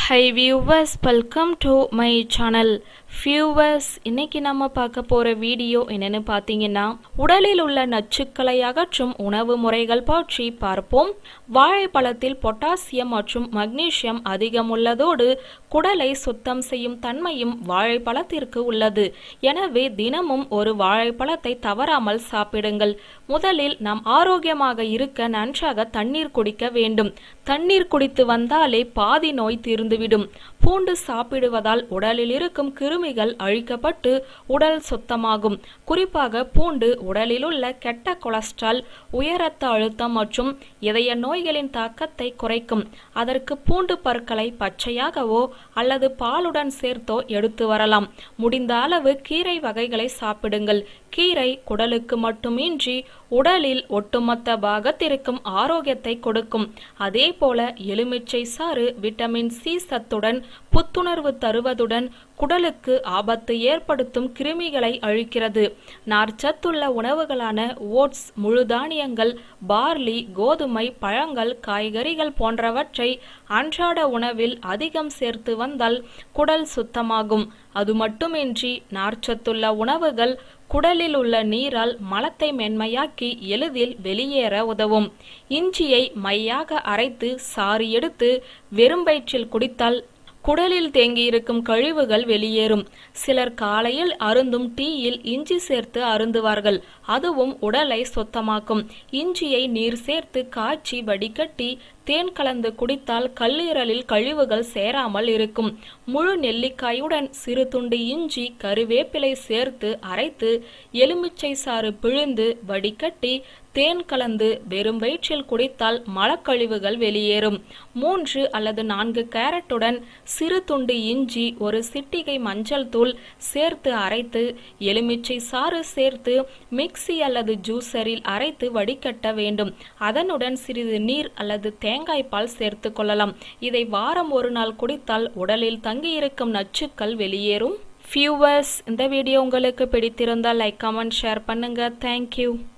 high viewers welcome to my channel viewers இன்னைக்கு நம்ம பார்க்க போகிற வீடியோ என்னன்னு பார்த்தீங்கன்னா உடலில் உள்ள நச்சுக்களை அகற்றும் உணவு முறைகள் பற்றி பார்ப்போம் வாழைப்பழத்தில் பொட்டாசியம் மற்றும் மக்னீசியம் அதிகம் உள்ளதோடு குடலை சுத்தம் செய்யும் தன்மையும் வாழைப்பழத்திற்கு உள்ளது எனவே தினமும் ஒரு வாழைப்பழத்தை தவறாமல் சாப்பிடுங்கள் முதலில் நாம் ஆரோக்கியமாக இருக்க நன்றாக தண்ணீர் குடிக்க வேண்டும் தண்ணீர் குடித்து வந்தாலே பாதி நோய் தீர்ந்துவிடும் பூண்டு சாப்பிடுவதால் உடலில் இருக்கும் கிருமிகள் அழிக்கப்பட்டு உடல் சுத்தமாகும் குறிப்பாக பூண்டு உடலில் உள்ள கெட்ட கொலஸ்ட்ரால் உயர் ரத்த அழுத்தம் மற்றும் இதய நோய்களின் தாக்கத்தை குறைக்கும் அதற்கு பூண்டு பற்களை பச்சையாகவோ அல்லது பாலுடன் சேர்த்தோ எடுத்து வரலாம் முடிந்த அளவு கீரை வகைகளை சாப்பிடுங்கள் கீரை குடலுக்கு மட்டுமின்றி உடலில் ஒட்டுமொத்த பாகத்திற்கும் ஆரோக்கியத்தை கொடுக்கும் அதே போல எலுமிச்சை சாறு விட்டமின் சி சத்துடன் புத்துணர்வு தருவதுடன் குடலுக்கு ஆபத்து ஏற்படுத்தும் கிருமிகளை அழிக்கிறது நார்ச்சத்துள்ள உணவுகளான ஓட்ஸ் முழு தானியங்கள் பார்லி கோதுமை பழங்கள் காய்கறிகள் போன்றவற்றை அன்றாட உணவில் அதிகம் சேர்த்து வந்தால் குடல் சுத்தமாகும் அது மட்டுமின்றி நார்ச்சத்துள்ள உணவுகள் குடலில் உள்ள நீரால் மலத்தை மென்மையாக்கி எளிதில் வெளியேற உதவும் இஞ்சியை மையாக அரைத்து சாறு எடுத்து வெறும் வயிற்றில் குடித்தால் குடலில் தேங்கியிருக்கும் கழிவுகள் வெளியேறும் சிலர் காலையில் அருந்தும் டீயில் இஞ்சி சேர்த்து அருந்துவார்கள் அதுவும் உடலை சுத்தமாக்கும் இஞ்சியை நீர் சேர்த்து காய்ச்சி வடிகட்டி தேன் கலந்து குடித்தால் கல்லீரலில் கழிவுகள் சேராமல் இருக்கும் முழு நெல்லிக்காயுடன் சிறு துண்டு இஞ்சி கருவேப்பிலை சேர்த்து அரைத்து எலுமிச்சை சாறு பிழிந்து வடிகட்டி தேன் கலந்து வெறும் வயிற்றில் குடித்தால் மலக்கழிவுகள் வெளியேறும் மூன்று அல்லது நான்கு கேரட்டுடன் சிறு துண்டு இஞ்சி ஒரு சிட்டிகை மஞ்சள் தூள் சேர்த்து அரைத்து எலுமிச்சை சாறு சேர்த்து மிக்சி அல்லது ஜூசரில் அரைத்து வடிகட்ட வேண்டும் அதனுடன் சிறிது நீர் அல்லது தேங்காய் பால் சேர்த்து கொள்ளலாம் இதை வாரம் ஒரு நாள் குடித்தால் உடலில் தங்கியிருக்கும் நச்சுக்கள் வெளியேறும் ஃபியூவர்ஸ் இந்த வீடியோ உங்களுக்கு பிடித்திருந்தால் லைக் கமெண்ட் ஷேர் பண்ணுங்க தேங்க்யூ